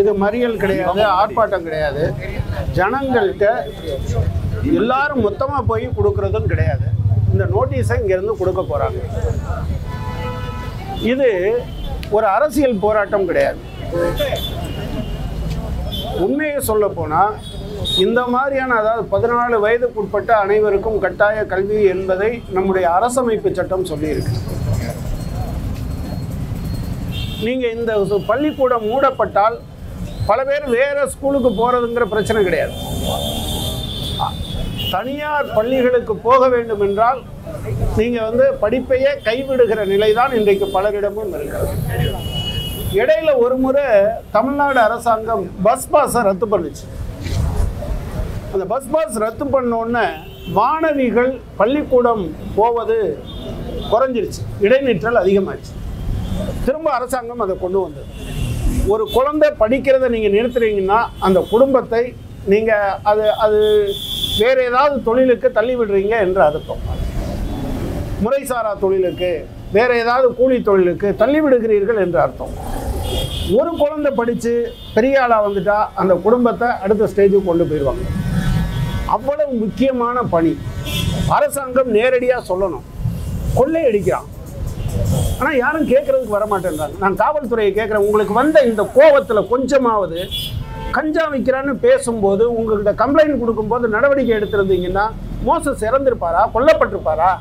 இது மறியல் கிடையாது ஆர்ப்பாட்டம் கிடையாது ஜனங்கள்கிட்ட எல்லாரும் மொத்தமாக போய் கொடுக்கறதும் கிடையாது இந்த நோட்டீஸை இங்கேருந்து கொடுக்க போகிறாங்க இது ஒரு அரசியல் போராட்டம் கிடையாது உண்மையை சொல்ல போனால் இந்த மாதிரியான அதாவது பதினாலு வயதுக்குட்பட்ட அனைவருக்கும் கட்டாய கல்வி என்பதை நம்முடைய அரசமைப்பு சட்டம் சொல்லியிருக்கு நீங்கள் இந்த சு- பள்ளிக்கூடம் மூடப்பட்டால் பல பேர் வேறு ஸ்கூலுக்கு போகிறதுங்கிற பிரச்சனை கிடையாது அ- தனியார் பள்ளிகளுக்கு போக வேண்டும் என்றால் நீங்கள் வந்து படிப்பையே கைவிடுகிற நிலை தான் இன்றைக்கு பலரிடமும் இருக்கிறது இடையில ஒரு முறை தமிழ்நாடு அரசாங்கம் பஸ் பாஸை ரத்து பண்ணுச்சு அந்த பஸ் பாஸ் ரத்து பண்ண உடனே மாணவிகள் பள்ளிக்கூடம் போவது குறைஞ்சிருச்சு இடைநிற்றல் அதிகமாச்சு திரும்ப அரசாங்கம் அதை கொண்டு வந்தது ஒரு குழந்தை படிக்கிறத நீங்கள் நிறுத்துறீங்கன்னா அந்த குடும்பத்தை நீங்கள் அது அது வேறு ஏதாவது தொழிலுக்கு தள்ளி விடுறீங்க என்று அர்த்தம் முறைசாரா தொழிலுக்கு வேறு ஏதாவது கூலி தொழிலுக்கு தள்ளி விடுகிறீர்கள் என்று அர்த்தம் ஒரு குழந்தை படித்து பெரிய ஆளாக வந்துட்டா அந்த குடும்பத்தை அடுத்த ஸ்டேஜுக்கு கொண்டு போயிடுவாங்க அவ்வளவு முக்கியமான பணி அரசாங்கம் நேரடியாக சொல்லணும் கொள்ளையடிக்கிறான் ஆனால் யாரும் கேட்கறதுக்கு வர மாட்டேன்றாங்க நான் காவல்துறையை கேட்குறேன் உங்களுக்கு வந்த இந்த கோவத்தில் கொஞ்சமாவது கஞ்சா விற்கிறான்னு பேசும்போது உங்கள்கிட்ட கம்ப்ளைண்ட் கொடுக்கும்போது நடவடிக்கை எடுத்திருந்தீங்கன்னா மோசஸ் இறந்திருப்பாரா கொல்லப்பட்டிருப்பாரா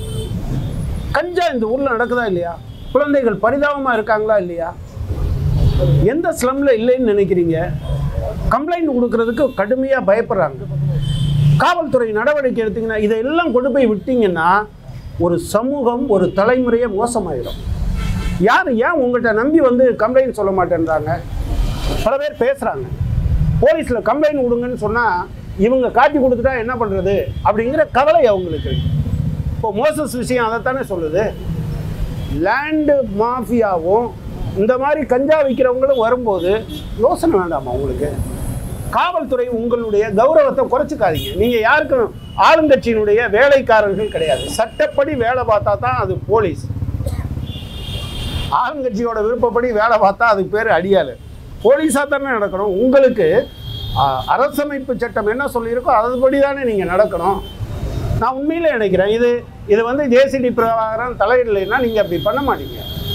கஞ்சா இந்த ஊரில் நடக்குதா இல்லையா குழந்தைகள் பரிதாபமாக இருக்காங்களா இல்லையா எந்த ஸ்லம்ல இல்லைன்னு நினைக்கிறீங்க கம்ப்ளைண்ட் கொடுக்கறதுக்கு கடுமையாக பயப்படுறாங்க காவல்துறை நடவடிக்கை எடுத்தீங்கன்னா இதையெல்லாம் கொண்டு போய் விட்டீங்கன்னா ஒரு சமூகம் ஒரு தலைமுறையே மோசமாயிடும் யார் ஏன் உங்கள்கிட்ட நம்பி வந்து கம்ப்ளைண்ட் சொல்ல மாட்டேன்றாங்க பல பேர் பேசுகிறாங்க போலீஸில் கம்ப்ளைண்ட் கொடுங்கன்னு சொன்னால் இவங்க காட்டி கொடுத்துட்டா என்ன பண்ணுறது அப்படிங்கிற கவலை அவங்களுக்கு இருக்கு. இப்போ மோசஸ் விஷயம் அதைத்தானே சொல்லுது லேண்டு மாஃபியாவும் இந்த மாதிரி கஞ்சா விற்கிறவங்களும் வரும்போது யோசனை வேண்டாமா உங்களுக்கு காவல்துறை உங்களுடைய கௌரவத்தை குறைச்சிக்காதீங்க நீங்கள் யாருக்கும் ஆளுங்கட்சியினுடைய வேலைக்காரர்கள் கிடையாது சட்டப்படி வேலை பார்த்தா தான் அது போலீஸ் ஆளுங்கட்சியோட விருப்பப்படி வேலை பார்த்தா அதுக்கு பேர் அடியாள் போலீஸாக தானே நடக்கணும் உங்களுக்கு ஆ, அரசமைப்பு சட்டம் என்ன சொல்லியிருக்கோ அதுபடி தானே நீங்கள் நடக்கணும் நான் உண்மையிலே நினைக்கிறேன் இது இது வந்து ஜேசிடி பிரகாரம் தலையிடலைன்னா நீங்கள் அப்படி பண்ண மாட்டீங்க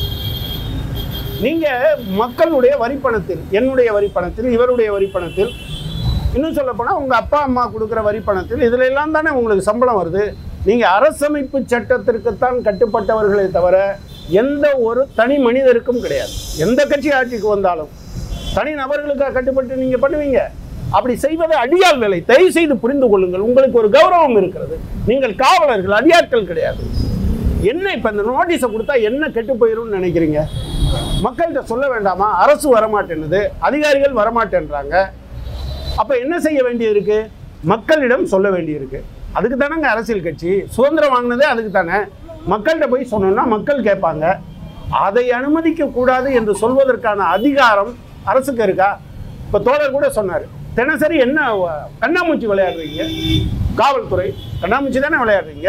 நீங்கள் மக்களுடைய வரிப்பணத்தில் என்னுடைய வரிப்பணத்தில் இவருடைய வரிப்பணத்தில் இன்னும் சொல்ல போனால் உங்கள் அப்பா அம்மா கொடுக்குற வரிப்பணத்தில் இதில் எல்லாம் தானே உங்களுக்கு சம்பளம் வருது நீங்கள் அரசமைப்பு சட்டத்திற்குத்தான் கட்டுப்பட்டவர்களே தவிர எந்த ஒரு தனி மனிதருக்கும் கிடையாது எந்த கட்சி ஆட்சிக்கு வந்தாலும் தனி நபர்களுக்காக கட்டுப்பட்டு நீங்கள் பண்ணுவீங்க அப்படி செய்வது அடியாள் வேலை தயவு செய்து புரிந்து கொள்ளுங்கள் உங்களுக்கு ஒரு கௌரவம் இருக்கிறது நீங்கள் காவலர்கள் அடியாட்கள் கிடையாது என்ன இப்போ இந்த நோட்டீஸை கொடுத்தா என்ன கெட்டு போயிரும்னு நினைக்கிறீங்க மக்கள்கிட்ட சொல்ல வேண்டாமா அரசு வரமாட்டேன்னுது அதிகாரிகள் வரமாட்டேன்றாங்க அப்போ என்ன செய்ய வேண்டியது இருக்கு மக்களிடம் சொல்ல வேண்டியிருக்கு அதுக்கு தானேங்க அரசியல் கட்சி சுதந்திரம் வாங்கினதே அதுக்கு தானே மக்கள்கிட்ட போய் சொன்னோம்னா மக்கள் கேட்பாங்க அதை அனுமதிக்க கூடாது என்று சொல்வதற்கான அதிகாரம் அரசுக்கு இருக்கா இப்போ தோழர் கூட சொன்னார் தினசரி என்ன வ- கண்ணாமூச்சி விளையாடுறீங்க காவல்துறை கண்ணாமூச்சி தானே விளையாடுறீங்க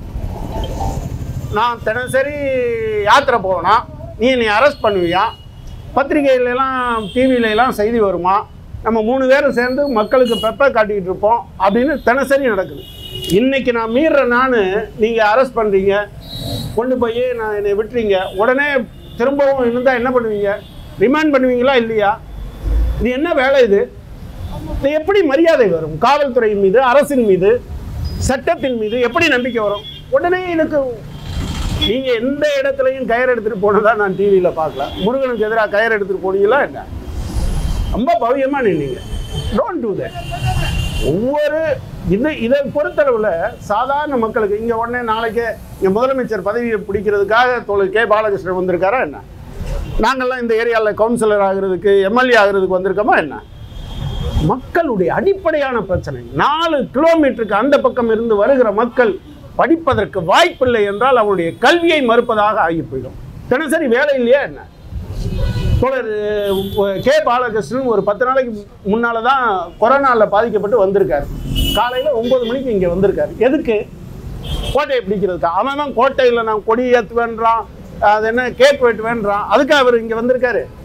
நான் தினசரி யாத்திரை போவேனா நீ என்னை அரெஸ்ட் பண்ணுவியா பத்திரிகையிலலாம் டிவியிலலாம் செய்தி வருமா நம்ம மூணு பேரும் சேர்ந்து மக்களுக்கு பெப்பை காட்டிக்கிட்டு இருப்போம் அப்படின்னு தினசரி நடக்குது இன்னைக்கு நான் மீற நான் நீங்கள் அரெஸ்ட் பண்ணுறீங்க கொண்டு போய் நான் என்னை விட்டுறீங்க உடனே திரும்பவும் இருந்தால் என்ன பண்ணுவீங்க ரிமாண்ட் பண்ணுவீங்களா இல்லையா இது என்ன வேலை இது இது எப்படி மரியாதை வரும் காவல்துறையின் மீது அரசின் மீது சட்டத்தின் மீது எப்படி நம்பிக்கை வரும் உடனே எனக்கு நீங்க எந்த இடத்துலையும் கயிறு எடுத்துட்டு போனதா நான் டிவியில பார்க்கல முருகனுக்கு எதிராக கயிறு எடுத்துட்டு போனீங்களா என்ன ரொம்ப பவ்யமா நின்னீங்க டோன்ட் டூ தட் ஒவ்வொரு இது இதை பொறுத்தளவில் சாதாரண மக்களுக்கு இங்கே உடனே நாளைக்கே இங்கே முதலமைச்சர் பதவியை பிடிக்கிறதுக்காக தோழர் கே பாலகிருஷ்ணன் வந்திருக்காரா என்ன நாங்கள்லாம் இந்த ஏரியாவில் கவுன்சிலர் ஆகிறதுக்கு எம்எல்ஏ ஆகிறதுக்கு வந்திருக்கோமா என்ன மக்களுடைய அடிப்படையான பிரச்சனை நாலு கிலோமீட்டருக்கு அந்த பக்கம் இருந்து வருகிற மக்கள் படிப்பதற்கு வாய்ப்பில்லை என்றால் அவருடைய கல்வியை மறுப்பதாக ஆகி போயிடும் தினசரி வேலை இல்லையா என்ன தொடர் அஹ், கே பாலகிருஷ்ணன் ஒரு பத்து நாளைக்கு முன்னால தான் கொரோனாவில் பாதிக்கப்பட்டு வந்திருக்காரு காலையில் ஒன்பது மணிக்கு இங்கே வந்திருக்காரு எதுக்கு கோட்டையை பிடிக்கிறதுக்கா அவன் தான் கோட்டையில் நான் கொடி ஏற்றுவேன்றான் அது என்ன கேக் வெட்டுவேன்றான் அதுக்கு அவர் இங்கே வந்திருக்காரு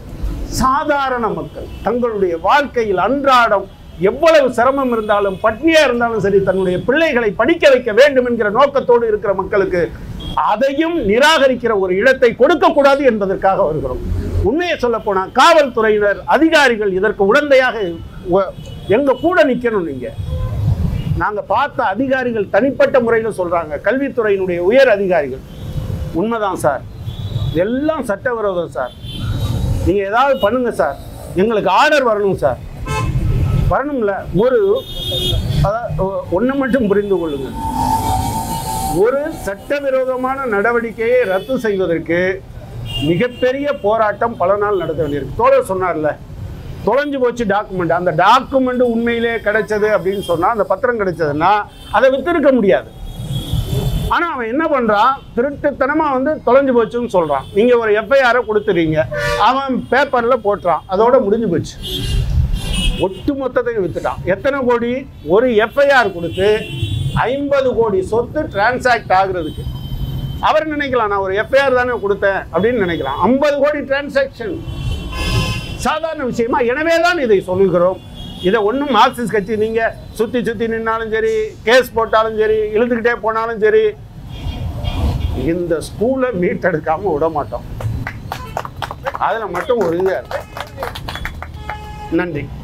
சாதாரண மக்கள் தங்களுடைய வாழ்க்கையில் அன்றாடம் எவ்வளவு சிரமம் இருந்தாலும் பட்னியா இருந்தாலும் சரி தன்னுடைய பிள்ளைகளை படிக்க வைக்க வேண்டும் என்கிற நோக்கத்தோடு இருக்கிற மக்களுக்கு அதையும் நிராகரிக்கிற ஒரு இடத்தை கொடுக்கக்கூடாது என்பதற்காக வருகிறோம் உண்மையை சொல்ல போனா காவல்துறையினர் அதிகாரிகள் இதற்கு உடந்தையாக ஒ- எங்க கூட நிக்கணும் நீங்க நாங்க பார்த்த அதிகாரிகள் தனிப்பட்ட முறையில் சொல்றாங்க கல்வித்துறையினுடைய உயர் அதிகாரிகள் உண்மைதான் சார் எல்லாம் சட்டவிரோதம் சார் நீங்க ஏதாவது பண்ணுங்க சார் எங்களுக்கு ஆர்டர் வரணும் சார் வரணும்ல ஒரு ஒன்று மட்டும் புரிந்து கொள்ளுங்கள் ஒரு சட்டவிரோதமான நடவடிக்கையை ரத்து செய்வதற்கு மிகப்பெரிய போராட்டம் பல நாள் நடத்த வேண்டியிருக்கு தோழர் சொன்னார்ல தொலைஞ்சு போச்சு டாக்குமெண்ட் அந்த டாக்குமெண்ட் உண்மையிலே கிடைச்சது அப்படின்னு சொன்னா அந்த பத்திரம் கிடைச்சதுன்னா அதை வித்திருக்க முடியாது ஆனா அவன் என்ன பண்றான் திருட்டுத்தனமா வந்து தொலைஞ்சு போச்சுன்னு சொல்றான் நீங்க ஒரு எஃப்ஐஆரை கொடுத்துறீங்க அவன் பேப்பர்ல போட்டுறான் அதோட முடிஞ்சு போச்சு ஒட்டு மொத்தத்தையும் வித்துட்டான் எத்தனை கோடி ஒரு எஃப்ஐஆர் கொடுத்து ஐம்பது கோடி சொத்து டிரான்சாக்ட் ஆகுறதுக்கு அவர் நினைக்கலாம் நான் ஒரு எஃப்ஐஆர் தானே கொடுத்தேன் அப்படின்னு நினைக்கலாம் ஐம்பது கோடி டிரான்சாக்ஷன் சாதாரண விஷயமா எனவே தான் இதை சொல்லுகிறோம் இதை ஒன்றும் மார்க்சிஸ்ட் கட்சி நீங்கள் சுற்றி சுற்றி நின்னாலும் சரி கேஸ் போட்டாலும் சரி இழுத்துக்கிட்டே போனாலும் சரி இந்த ஸ்கூலை மீட்டெடுக்காமல் விட மாட்டோம் அதில் மட்டும் ஒரு இது நன்றி